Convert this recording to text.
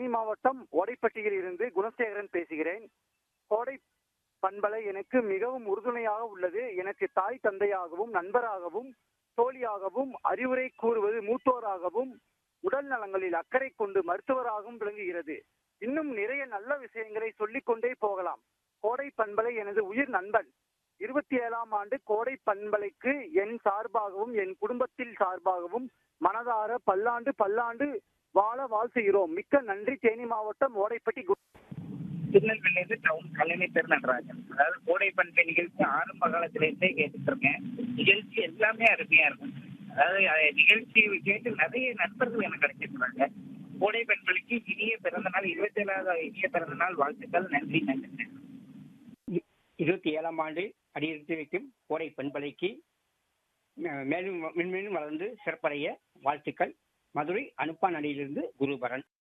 மாவட்டம் ஓடைப்பட்டியில் இருந்து குணசேகரன் பேசுகிறேன் கோடை பண்பலை எனக்கு மிகவும் உறுதுணையாக உள்ளது எனக்கு தாய் தந்தையாகவும் நண்பராகவும் தோழியாகவும் அறிவுரை கூறுவது மூத்தோராகவும் உடல் நலங்களில் அக்கறை கொண்டு மருத்துவராகவும் விளங்குகிறது இன்னும் நிறைய நல்ல விஷயங்களை சொல்லிக் கொண்டே போகலாம் கோடை பண்பலை எனது உயிர் நண்பன் இருபத்தி ஏழாம் ஆண்டு கோடை பண்பலைக்கு என் சார்பாகவும் என் குடும்பத்தில் சார்பாகவும் மனதார பல்லாண்டு பல்லாண்டு வாழ வாழ்த்துகிறோம் மிக்க நன்றி தேனி மாவட்டம் ஓடைப்பட்டி கு- திருநெல்வேலியிலிருந்து டவுன் கல்லணை திருநன்றாஜன் அதாவது கோடை பண்பை நிகழ்ச்சி ஆரம்ப காலத்திலேருந்தே கேட்டுட்டு இருக்கேன் நிகழ்ச்சி எல்லாமே அருமையா இருக்கும் அதாவது அஹ், நிகழ்ச்சி கேட்டு நிறைய நண்பர்கள் எனக்கு கிடைச்சிருக்காங்க கோடை பெண்களுக்கு இனிய பிறந்த நாள் இருபத்தி ஏழாவது இனிய பிறந்த நாள் வாழ்த்துக்கள் நன்றி நன்றி இருபத்தி ஏழாம் ஆண்டு அடியெடுத்து வைக்கும் கோடை பண்பலைக்கு அஹ், மேலும் மென்மேலும் வளர்ந்து சிறப்படைய வாழ்த்துக்கள் மதுரை அனுப்பான் அடியிலிருந்து குருபரன்